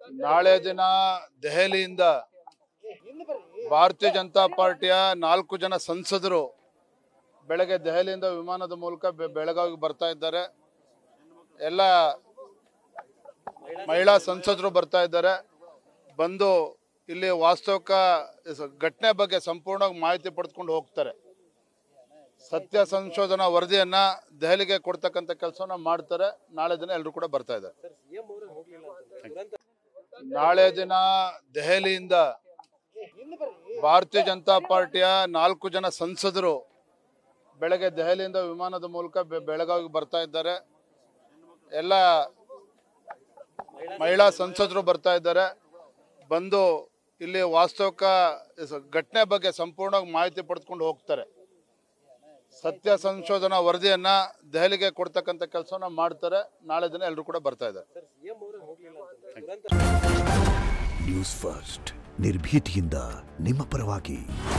ನಾಳೆ ದಿನ ದೆಹಲಿಯಿಂದ ಭಾರತೀಯ ಜನತಾ ಪಾರ್ಟಿಯ ನಾಲ್ಕು ಜನ ಸಂಸದರು ಬೆಳಗ್ಗೆ ದೆಹಲಿಯಿಂದ ವಿಮಾನದ ಮೂಲಕ ಬೆ- ಬೆಳಗಾವಿಗೆ ಬರ್ತಾ ಇದ್ದಾರೆ ಎಲ್ಲ ಮಹಿಳಾ ಸಂಸದರು ಬರ್ತಾ ಇದ್ದಾರೆ ಬಂದು ಇಲ್ಲಿ ವಾಸ್ತವಿಕ ಸ- ಘಟನೆ ಬಗ್ಗೆ ಸಂಪೂರ್ಣವಾಗಿ ಮಾಹಿತಿ ಪಡೆದುಕೊಂಡು ಹೋಗ್ತಾರೆ ಸತ್ಯ ಸಂಶೋಧನಾ ವರದಿಯನ್ನ ದೆಹಲಿಗೆ ಕೊಡ್ತಕ್ಕಂಥ ಕೆಲಸವನ್ನ ಮಾಡ್ತಾರೆ ನಾಳೆ ದಿನ ಎಲ್ಲರೂ ಕೂಡ ಬರ್ತಾ ಇದ್ದಾರೆ ನಾಳೆ ದಿನ ದೆಹಲಿಯಿಂದ ಭಾರತೀಯ ಜನತಾ ಪಾರ್ಟಿಯ ನಾಲ್ಕು ಜನ ಸಂಸದರು ಬೆಳಗ್ಗೆ ದೆಹಲಿಯಿಂದ ವಿಮಾನದ ಮೂಲಕ ಬೆ- ಬೆಳಗಾವಿಗೆ ಬರ್ತಾ ಇದ್ದಾರೆ ಎಲ್ಲ ಮಹಿಳಾ ಸಂಸದರು ಬರ್ತಾ ಇದ್ದಾರೆ ಬಂದು ಇಲ್ಲಿ ವಾಸ್ತವಿಕ ಸ- ಘಟನೆ ಬಗ್ಗೆ ಸಂಪೂರ್ಣವಾಗಿ ಮಾಹಿತಿ ಪಡೆದುಕೊಂಡು ಹೋಗ್ತಾರೆ ಸತ್ಯ ಸಂಶೋಧನಾ ವರದಿಯನ್ನ ದೆಹಲಿಗೆ ಕೊಡ್ತಕ್ಕಂಥ ಕೆಲಸವನ್ನ ಮಾಡ್ತಾರೆ ನಾಳೆ ದಿನ ಎಲ್ಲರೂ ಕೂಡ ಬರ್ತಾ ಇದ್ದಾರೆ ನ್ಯೂಸ್ ಫಸ್ಟ್ ನಿರ್ಭೀತಿಯಿಂದ ನಿಮ್ಮ ಪರವಾಗಿ